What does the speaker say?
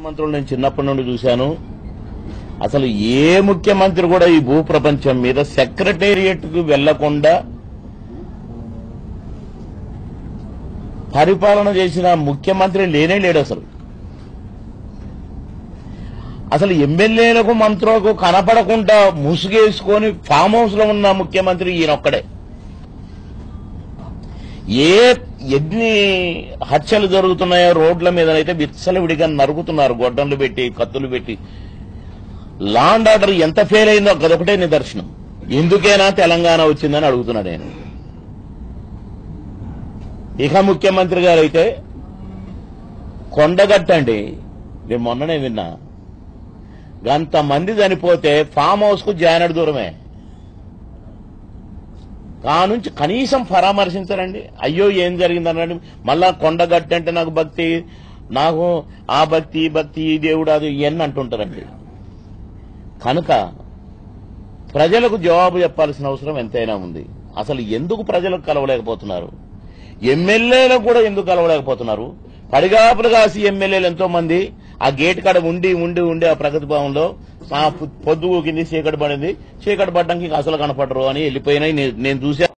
ముఖ్యమంత్రులు నేను చిన్నప్పటి నుండి చూశాను అసలు ఏ ముఖ్యమంత్రి కూడా ఈ భూ ప్రపంచం మీద సెక్రటేరియట్ కు వెళ్లకుండా పరిపాలన చేసిన ముఖ్యమంత్రి లేనే లేడు అసలు అసలు ఎమ్మెల్యేలకు మంత్రులకు కనపడకుండా ముసుగేసుకొని ఫామ్ హౌస్ లో ఉన్న ముఖ్యమంత్రి ఈయనొక్కడే ఏ ఎన్ని హత్యలు జరుగుతున్నాయో రోడ్ల మీదనైతే విచ్చలవిడిగా నరుకుతున్నారు గొడ్డలు పెట్టి కత్తులు పెట్టి లాండ్ ఆర్డర్ ఎంత ఫెయిల్ అయిందో అదొకటే నిదర్శనం ఎందుకైనా తెలంగాణ వచ్చిందని అడుగుతున్నాడు నేను ఇక ముఖ్యమంత్రి గారు అయితే కొండగట్టండి నేను మొన్ననే విన్నా మంది చనిపోతే ఫామ్ హౌస్ కు జానడు దూరమే కా నుంచి కనీసం పరామర్శించరండి అయ్యో ఏం జరిగిందనండి మళ్ళా కొండగట్టు అంటే నాకు భక్తి నాకు ఆ భక్తి ఈ భక్తి ఈ దేవుడు అది ఇవన్నీ అంటుంటారండి కనుక ప్రజలకు జవాబు చెప్పాల్సిన అవసరం ఎంతైనా ఉంది అసలు ఎందుకు ప్రజలకు కలవలేకపోతున్నారు ఎమ్మెల్యేలకు కూడా ఎందుకు కలవలేకపోతున్నారు పడిగాపులు కాసి ఎమ్మెల్యేలు ఎంతో మంది ఆ గేట్ కాడ ఉండి ఉండి ఉండి ఆ ప్రగతి భవన్లో ఆ పొద్దు ఊకింది చీకటి పడింది చీకటి పడ్డానికి ఇంకా అసలు కనపడరు అని వెళ్ళిపోయినాయి నే- నేను చూసా